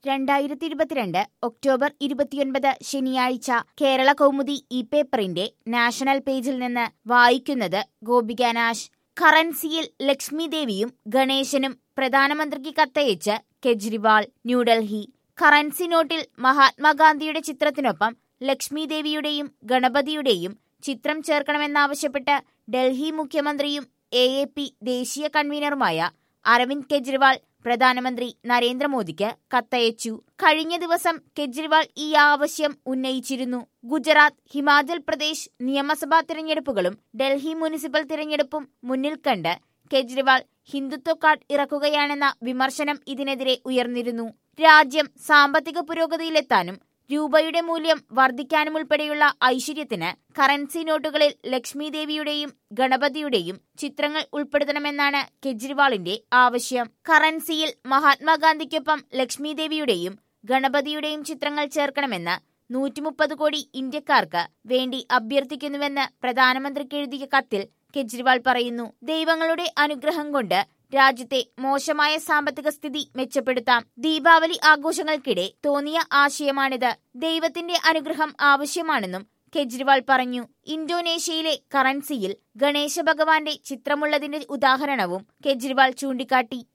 രണ്ടായിരത്തി ഇരുപത്തിരണ്ട് ഒക്ടോബർ ഇരുപത്തിയൊൻപത് ശനിയാഴ്ച കേരള കൗമുദി ഈ പേപ്പറിന്റെ നാഷണൽ പേജിൽ നിന്ന് വായിക്കുന്നത് ഗോപിക നാശ് കറൻസിയിൽ ലക്ഷ്മി ദേവിയും ഗണേശനും പ്രധാനമന്ത്രിക്ക് കത്തയച്ച് കെജ്രിവാൾ ന്യൂഡൽഹി കറൻസി നോട്ടിൽ മഹാത്മാഗാന്ധിയുടെ ചിത്രത്തിനൊപ്പം ലക്ഷ്മി ദേവിയുടെയും ഗണപതിയുടെയും ചിത്രം ചേർക്കണമെന്നാവശ്യപ്പെട്ട് ഡൽഹി മുഖ്യമന്ത്രിയും എ എ പി ദേശീയ കൺവീനറുമായ അരവിന്ദ് കെജ്രിവാൾ പ്രധാനമന്ത്രി നരേന്ദ്രമോദിക്ക് കത്തയച്ചു കഴിഞ്ഞ ദിവസം കെജ്രിവാൾ ഈ ആവശ്യം ഉന്നയിച്ചിരുന്നു ഗുജറാത്ത് ഹിമാചൽ പ്രദേശ് നിയമസഭാ തിരഞ്ഞെടുപ്പുകളും ഡൽഹി മുനിസിപ്പൽ തിരഞ്ഞെടുപ്പും മുന്നിൽ കണ്ട് കെജ്രിവാൾ ഹിന്ദുത്വ കാർഡ് ഇറക്കുകയാണെന്ന വിമർശനം ഇതിനെതിരെ ഉയർന്നിരുന്നു രാജ്യം സാമ്പത്തിക പുരോഗതിയിലെത്താനും രൂപയുടെ മൂല്യം വർദ്ധിക്കാനുമുൾപ്പെടെയുള്ള ഐശ്വര്യത്തിന് കറൻസി നോട്ടുകളിൽ ലക്ഷ്മി ദേവിയുടെയും ഗണപതിയുടെയും ചിത്രങ്ങൾ ഉൾപ്പെടുത്തണമെന്നാണ് കെജ്രിവാളിന്റെ ആവശ്യം കറൻസിയിൽ മഹാത്മാഗാന്ധിക്കൊപ്പം ലക്ഷ്മി ദേവിയുടെയും ഗണപതിയുടെയും ചിത്രങ്ങൾ ചേർക്കണമെന്ന് നൂറ്റിമുപ്പത് കോടി ഇന്ത്യക്കാർക്ക് വേണ്ടി അഭ്യർത്ഥിക്കുന്നുവെന്ന് പ്രധാനമന്ത്രിക്ക് എഴുതിയ കത്തിൽ കെജ്രിവാൾ പറയുന്നു ദൈവങ്ങളുടെ അനുഗ്രഹം കൊണ്ട് രാജ്യത്തെ മോശമായ സാമ്പത്തിക സ്ഥിതി മെച്ചപ്പെടുത്താം ദീപാവലി ആഘോഷങ്ങൾക്കിടെ തോന്നിയ ആശയമാണിത് ദൈവത്തിന്റെ അനുഗ്രഹം ആവശ്യമാണെന്നും കെജ്രിവാൾ പറഞ്ഞു ഇന്തോനേഷ്യയിലെ കറൻസിയിൽ ഗണേശ ഭഗവാന്റെ ചിത്രമുള്ളതിന്റെ ഉദാഹരണവും കെജ്രിവാൾ ചൂണ്ടിക്കാട്ടി